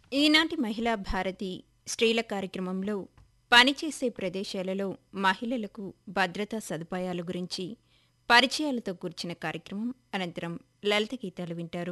ఈనాటి మహిళా భారతి స్త్రీల కార్యక్రమంలో పనిచేసే ప్రదేశాలలో మహిళలకు భద్రతా సదుపాయాల గురించి పరిచయాలతో కూర్చిన కార్యక్రమం అనంతరం లలిత గీతాలు వింటారు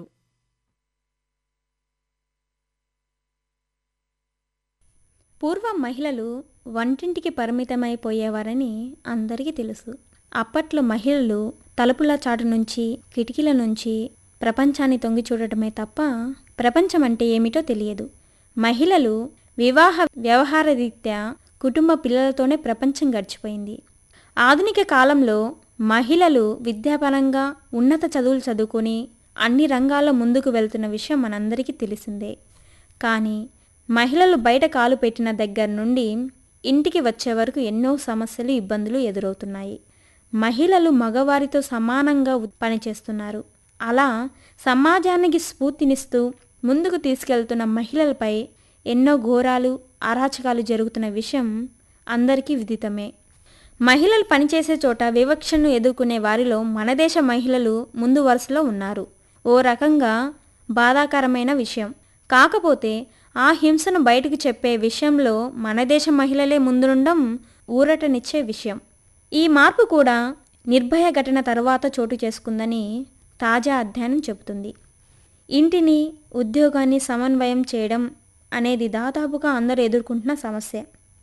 పూర్వం మహిళలు వంటింటికి పరిమితమైపోయేవారని అందరికీ తెలుసు అప్పట్లో మహిళలు తలుపుల చాటు నుంచి కిటికీల నుంచి ప్రపంచాన్ని తొంగి చూడటమే తప్ప ప్రపంచం అంటే ఏమిటో తెలియదు మహిళలు వివాహ వ్యవహార రీత్యా కుటుంబ పిల్లలతోనే ప్రపంచం గడిచిపోయింది ఆధునిక కాలంలో మహిళలు విద్యాపరంగా ఉన్నత చదువులు చదువుకొని అన్ని రంగాల్లో ముందుకు వెళ్తున్న విషయం మనందరికీ తెలిసిందే కానీ మహిళలు బయట కాలు పెట్టిన దగ్గర నుండి ఇంటికి వచ్చే వరకు ఎన్నో సమస్యలు ఇబ్బందులు ఎదురవుతున్నాయి మహిళలు మగవారితో సమానంగా ఉ- పనిచేస్తున్నారు అలా సమాజానికి స్ఫూర్తినిస్తూ ముందుకు తీసుకెళ్తున్న మహిళలపై ఎన్నో ఘోరాలు అరాచకాలు జరుగుతున్న విషయం అందరికీ విదితమే మహిళలు పనిచేసే చోట వివక్షను ఎదుర్కొనే వారిలో మన దేశ మహిళలు ముందు వరుసలో ఉన్నారు ఓ రకంగా బాధాకరమైన విషయం కాకపోతే ఆ హింసను బయటకు చెప్పే విషయంలో మన దేశ మహిళలే ముందుండడం ఊరటనిచ్చే విషయం ఈ మార్పు కూడా నిర్భయ ఘటన తర్వాత చోటు చేసుకుందని తాజా అధ్యయనం చెబుతుంది ఇంటిని ఉద్యోగాన్ని సమన్వయం చేయడం అనేది దాదాపుగా అందరూ ఎదుర్కొంటున్న సమస్య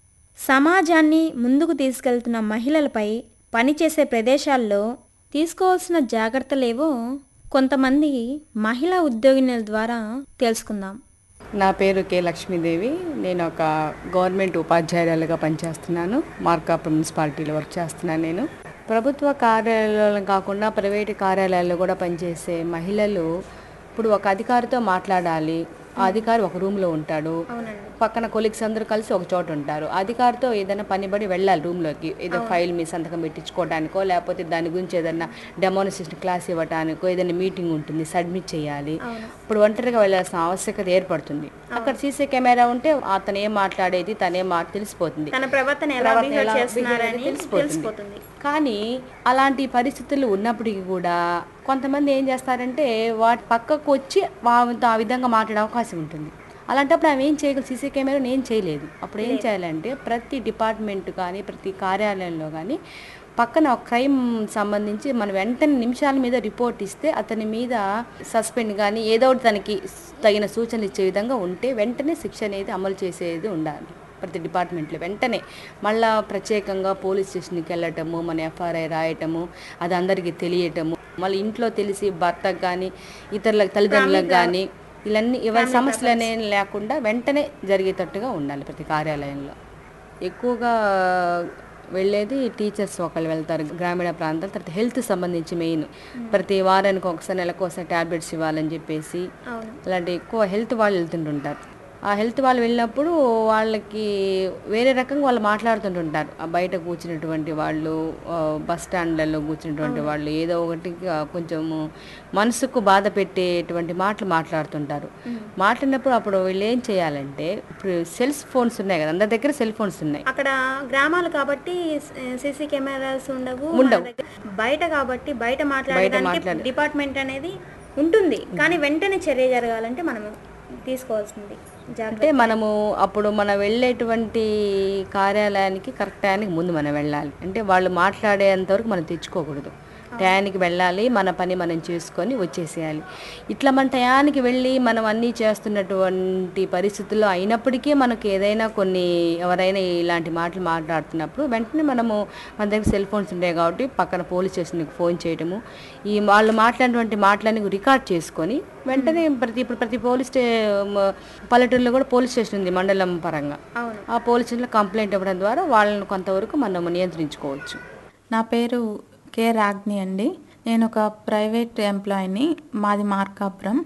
సమాజాన్ని ముందుకు తీసుకెళ్తున్న మహిళలపై పనిచేసే ప్రదేశాల్లో తీసుకోవాల్సిన జాగ్రత్తలేవో కొంతమంది మహిళా ఉద్యోగినుల ద్వారా తెలుసుకుందాం నా పేరు కె లక్ష్మీదేవి నేను ఒక గవర్నమెంట్ ఉపాధ్యాయురాలుగా పనిచేస్తున్నాను మార్కాపురం మున్సిపాలిటీలో వర్క్ చేస్తున్నాను నేను ప్రభుత్వ కార్యాలయాలు కాకుండా ప్రైవేటు కార్యాలయాల్లో కూడా పనిచేసే మహిళలు ఇప్పుడు ఒక అధికారితో మాట్లాడాలి ఆ అధికారి ఒక రూమ్లో ఉంటాడు పక్కన కొలీగ్స్ అందరూ కలిసి ఒక చోట ఉంటారు ఆ అధికారితో ఏదైనా పని పడి వెళ్ళాలి రూమ్లోకి ఏదో ఫైల్ మీ సంతకం పెట్టించుకోవడానికో లేకపోతే దాని గురించి ఏదైనా డెమోన్స్ట్రేషన్ క్లాస్ ఇవ్వడానికో ఏదైనా మీటింగ్ ఉంటుంది సబ్మిట్ చేయాలి ఇప్పుడు ఒంటరిగా వెళ్ళాల్సిన ఆవశ్యకత ఏర్పడుతుంది అక్కడ సీసీ కెమెరా ఉంటే అతను ఏం మాట్లాడేది తనేం మాట తెలిసిపోతుంది తన ప్రవర్తన ప్రవర్తన ఎలా చేస్తున్నారని తెలిసిపోతుంది కానీ అలాంటి పరిస్థితులు ఉన్నప్పటికీ కూడా కొంతమంది ఏం చేస్తారంటే వాటి పక్కకు వచ్చి వాటితో ఆ విధంగా మాట్లాడే అవకాశం ఉంటుంది అలాంటప్పుడు ఆమె ఏం చేయగలదు సీసీ కెమెరా నేను చేయలేదు అప్పుడు ఏం చేయాలంటే ప్రతి డిపార్ట్మెంట్ కానీ ప్రతి కార్యాలయంలో కానీ పక్కన ఒక క్రైమ్ సంబంధించి మనం వెంటనే నిమిషాల మీద రిపోర్ట్ ఇస్తే అతని మీద సస్పెండ్ కానీ ఏదో ఒకటి తనకి తగిన సూచనలు ఇచ్చే విధంగా ఉంటే వెంటనే శిక్ష అనేది అమలు చేసేది ఉండాలి ప్రతి డిపార్ట్మెంట్లో వెంటనే మళ్ళా ప్రత్యేకంగా పోలీస్ స్టేషన్కి వెళ్ళటము మన ఎఫ్ఐఆర్ రాయటము అది అందరికీ తెలియటము మళ్ళీ ఇంట్లో తెలిసి భర్తకు కానీ ఇతరుల తల్లిదండ్రులకు కానీ ఇవన్నీ ఇవన్నీ సమస్యలు అనేవి లేకుండా వెంటనే జరిగేటట్టుగా ఉండాలి ప్రతి కార్యాలయంలో ఎక్కువగా వెళ్ళేది టీచర్స్ ఒకళ్ళు వెళ్తారు గ్రామీణ ప్రాంతాలు తర్వాత హెల్త్ సంబంధించి మెయిన్ ప్రతి వారానికి ఒకసారి నెలకు ఒకసారి ట్యాబ్లెట్స్ ఇవ్వాలని చెప్పేసి అలాంటి ఎక్కువ హెల్త్ వాళ్ళు వెళ్తుంటుంటారు ఆ హెల్త్ వాళ్ళు వెళ్ళినప్పుడు వాళ్ళకి వేరే రకంగా వాళ్ళు మాట్లాడుతుంటుంటారు ఆ బయట కూర్చున్నటువంటి వాళ్ళు ఆ, బస్ స్టాండ్లలో కూర్చున్నటువంటి వాళ్ళు ఏదో ఒకటి ఆ, కొంచెము మనసుకు బాధ పెట్టేటువంటి మాటలు మాట్లాడుతుంటారు మాట్లాడినప్పుడు అప్పుడు వీళ్ళు ఏం చేయాలంటే ఇప్పుడు సెల్స్ ఫోన్స్ ఉన్నాయి కదా అందరి దగ్గర సెల్ ఫోన్స్ ఉన్నాయి అక్కడ గ్రామాలు కాబట్టి సీసీ కెమెరాస్ ఉండవు ఉండవు. మన దగ్గర బయట కాబట్టి బయట మాట్లాడడానికి డిపార్ట్మెంట్ అనేది ఉంటుంది కానీ వెంటనే చర్య జరగాలంటే మనం తీసుకోవాల్సింది జాగ్రత్త అంటే మనము అప్పుడు మనం వెళ్ళేటువంటి కార్యాలయానికి కరెక్ట్ టయానికి ముందు మనం వెళ్ళాలి అంటే వాళ్ళు మాట్లాడేంత వరకు మనం తెచ్చుకోకూడదు టయానికి వెళ్ళాలి మన పని మనం చేసుకొని వచ్చేసేయాలి ఇట్లా మన టయానికి వెళ్ళి మనం అన్నీ చేస్తున్నటువంటి పరిస్థితుల్లో అయినప్పటికీ మనకు ఏదైనా కొన్ని ఎవరైనా ఇలాంటి మాటలు మాట్లాడుతున్నప్పుడు వెంటనే మనము మన దగ్గర సెల్ ఫోన్స్ ఉంటాయి కాబట్టి పక్కన పోలీస్ స్టేషన్కి ఫోన్ చేయడము ఈ వాళ్ళు మాట్లాడినటువంటి మాటలన్నీ రికార్డ్ చేసుకొని వెంటనే ప్రతి ఇప్పుడు ప్రతి పోలీస్ స్టే మ- పల్లెటూరులో కూడా పోలీస్ స్టేషన్ ఉంది మండలం పరంగా అవును ఆ పోలీస్ స్టేషన్లో కంప్లైంట్ ఇవ్వడం ద్వారా వాళ్ళని కొంతవరకు మనం నియంత్రించుకోవచ్చు నా పేరు కె రాగ్ని అండి నేను ఒక ప్రైవేట్ ఎంప్లాయీని మాది మార్కాపురం